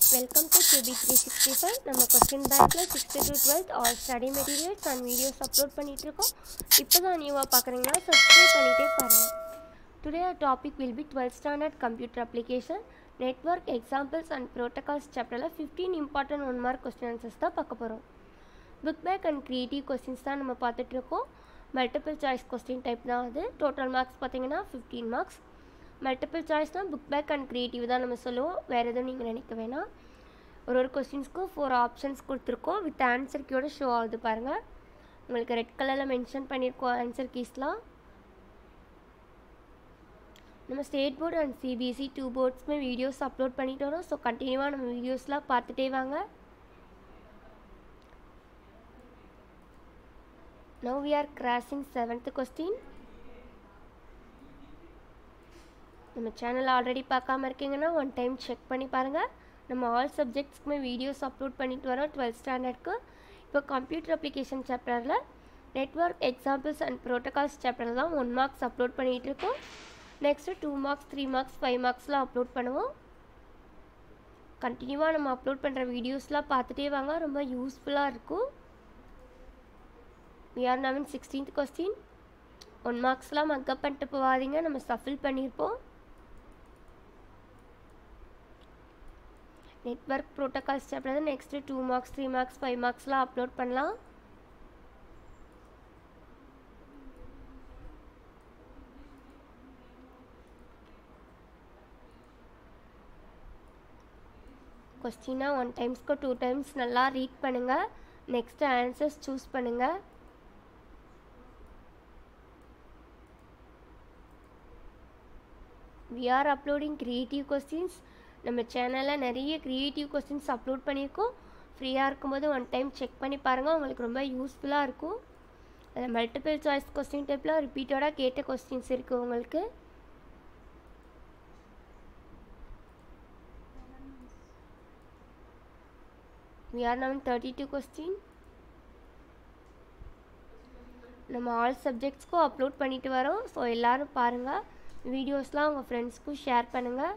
welcome to QB three sixty five நம்ம question பேங்க்கில் sixth to twelfth all study materials and videos upload பண்ணிகிட்ருக்கோம் இப்போ தான் நியூவாக பார்க்குறீங்கன்னா சப்ஸ்கிரைப் பண்ணிகிட்டே பாருங்கள் today our topic will be twelfth standard computer application network examples and protocols சாப்டரில் fifteen important one mark question answers தான் பார்க்க போகிறோம் book back and creative questions தான் நம்ம பார்த்துட்ருக்கோம் மல்டிபிள் சாய்ஸ் கொஸ்டின் டைப் தான் அது டோட்டல் மார்க்ஸ் பார்த்தீங்கன்னா fifteen marks multiple சாய்ஸ்னால் book back and creative தான் நம்ம சொல்லுவோம் வேறு எதுவும் நீங்கள் நினைக்க வேணாம் ஒரு ஒரு கொஸ்டின்ஸ்க்கும் ஃபோர் ஆப்ஷன்ஸ் கொடுத்துருக்கோம் வித் ஆன்சர் கீயோட ஷோ ஆகுது பாருங்கள் உங்களுக்கு ரெட் கலரில் மென்ஷன் பண்ணியிருக்கோம் ஆன்சர் கீஸ்லாம் நம்ம state board and CBSE two போர்ட்ஸுமே வீடியோஸ் அப்லோட் பண்ணிட்டு வரோம் ஸோ கண்டினியூவாக நம்ம வீடியோஸ்லாம் பார்த்துட்டே வாங்க now we are crossing seventh question நம்ம சேனல் ஆல்ரெடி பார்க்காம இருக்கீங்கன்னா ஒன் டைம் செக் பண்ணி பாருங்கள் நம்ம ஆல் சப்ஜெக்ட்ஸ்க்குமே வீடியோஸ் அப்லோட் பண்ணிட்டு வரோம் டுவெல்த் ஸ்டாண்டர்ட்க்கு இப்போ கம்ப்யூட்டர் அப்ளிகேஷன் சாப்டரில் நெட்ஒர்க் எக்ஸாம்பிள்ஸ் அண்ட் ப்ரோட்டோகால்ஸ் சாப்டரில் தான் ஒன் மார்க்ஸ் அப்லோட் பண்ணிகிட்டு இருக்கோம் next two marks three marks five மார்க்ஸ்லாம் அப்லோட் பண்ணுவோம் கண்டினியூவாக நம்ம அப்லோட் பண்ணுற வீடியோஸ்லாம் பார்த்துட்டே வாங்க ரொம்ப யூஸ்ஃபுல்லாக இருக்கும் we are now on sixteenth question one மார்க்ஸ்லாம் மக்கப் பண்ணிட்டு போகாதீங்க நம்ம சஃபில் பண்ணியிருப்போம் network protocols chapter next two marks three marks five மார்க்ஸ்லாம் அப்லோட் பண்ணலாம் கொஸ்டினாக ஒன் டைம்ஸ்க்கு டூ டைம்ஸ் நல்லா ரீட் பண்ணுங்கள் நெக்ஸ்ட்டு ஆன்சர்ஸ் சூஸ் பண்ணுங்கள் we are uploading creative questions நம்ம சேனலில் நிறைய க்ரியேட்டிவ் கொஸ்டின்ஸ் அப்லோட் பண்ணியிருக்கோம் ஃப்ரீயாக இருக்கும்போது ஒன் டைம் செக் பண்ணி பாருங்கள் உங்களுக்கு ரொம்ப யூஸ்ஃபுல்லாக இருக்கும் அதில் மல்டிபிள் சாய்ஸ் கொஸ்டின் டைப்பில் ரிப்பீட்டடாக கேட்ட கொஸ்டின்ஸ் இருக்குது உங்களுக்கு we are now on thirty two question நம்ம ஆல் சப்ஜெக்ட்ஸ்க்கும் அப்லோட் பண்ணிட்டு வரோம் ஸோ எல்லோரும் பாருங்கள் வீடியோஸ்லாம் உங்கள் ஃப்ரெண்ட்ஸ்க்கும் ஷேர் பண்ணுங்கள்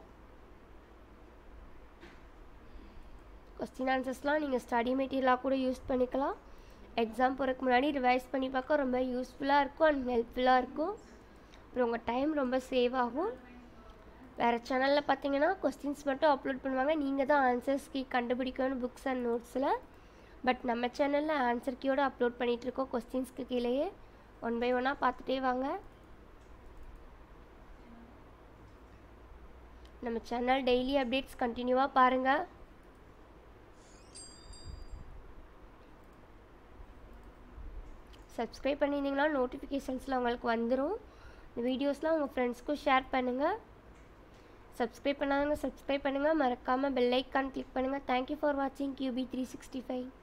கொஸ்டின் ஆன்சர்ஸ்லாம் நீங்கள் ஸ்டடி மெட்டீரியலாக கூட யூஸ் பண்ணிக்கலாம் எக்ஸாம் போகிறதுக்கு முன்னாடி ரிவைஸ் பண்ணி பார்க்க ரொம்ப யூஸ்ஃபுல்லாக இருக்கும் அண்ட் ஹெல்ப்ஃபுல்லாக இருக்கும் அப்புறம் உங்கள் டைம் ரொம்ப சேவ் ஆகும் வேறு சேனலில் பார்த்தீங்கன்னா கொஸ்டின்ஸ் மட்டும் அப்லோட் பண்ணுவாங்க நீங்கள் தான் ஆன்சர்ஸ் கீ கண்டுபிடிக்கணும் புக்ஸ் அண்ட் நோட்ஸில் பட் நம்ம சேனலில் ஆன்சர் கீயோடு அப்லோட் பண்ணிகிட்ருக்கோம் கொஸ்டின்ஸ்க்கு கீழேயே ஒன் பை ஒன்னாக பார்த்துட்டே வாங்க நம்ம சேனல் டெய்லி அப்டேட்ஸ் கண்டினியூவாக பாருங்கள் சப்ஸ்கிரைப் பண்ணியிருந்தீங்கன்னா நோட்டிஃபிகேஷன்ஸில் உங்களுக்கு வந்துடும் இந்த வீடியோஸ்லாம் உங்கள் ஃப்ரெண்ட்ஸ்க்கும் ஷேர் பண்ணுங்கள் சப்ஸ்கிரைப் பண்ணாதவங்க சப்ஸ்கிரைப் பண்ணுங்கள் மறக்காமல் பெல் ஐக்கான் கிளிக் பண்ணுங்கள் தேங்க்யூ ஃபார் வாட்சிங் கியூபி த்ரீ சிக்ஸ்டி ஃபைவ்